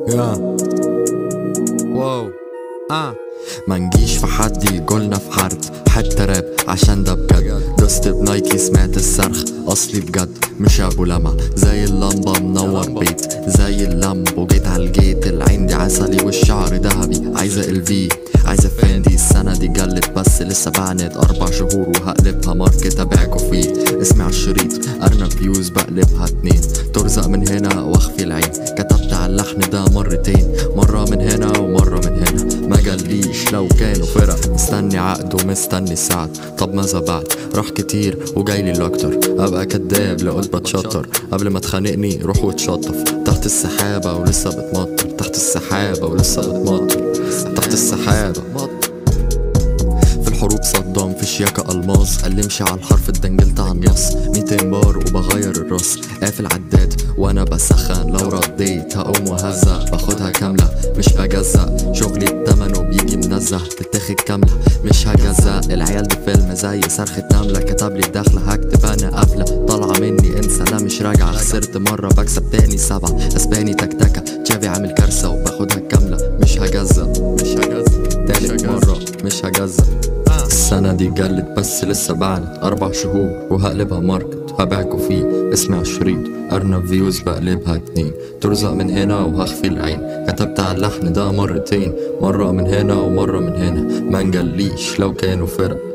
يا واو اه ما نجيش في حد يقولنا في حرب حتى راب عشان ده بجد دوست بنايكي سمعت الصرخ اصلي بجد مش ابو لمع زي اللمبة منور بيت زي اللمبو جيت على الجيت العين دي عسلي والشعر ذهبي عايزة الفي عايزة فاندي السنة دي جلت بس لسه بعند أربع شهور وهقلبها ماركت أبيعكوا فيه اسمع الشريط أرنب فيوز بقلبها اتنين ترزق من هنا واخفي العين كتبت على اللحن ده مرتين مرة من هنا ومرة من هنا ما جاليش لو كانوا فرق مستني عقد ومستني سعد طب ماذا بعد راح كتير وجايلي الاكتر ابقى كداب لو قلت بتشطر قبل ما تخانقني روح واتشطف تحت السحابة ولسه بتمطر تحت السحابة ولسه بتمطر تحت السحابة في الحروب صدام في شياكة ألماس قال لي امشي على الحرف اتدنجلت على النص 200 بار وبغير الراس قافل عداد وانا بسخن لو رديت هقوم وهزق باخدها كاملة مش بجزق شغلي التمن وبيجي منزه تتاخد كاملة مش هجزق العيال دي فيلم زي صرخة نملة كتب لي الدخلة هكتب انا قافلة طالعة مني انسى لا مش راجعة خسرت مرة بكسب تاني سبعة اسباني تكتكة تشافي عامل كارثة وباخدها كاملة مش هجزق مش هجزق تالت مرة مش هجزق السنة دي جلت بس لسه بعد أربع شهور وهقلبها ماركت هبيعكوا فيه اسمع الشريط أرنب فيوز بقلبها اتنين ترزق من هنا وهخفي العين كتبت على اللحن ده مرتين مرة من هنا ومرة من هنا ما نجليش لو كانوا فرق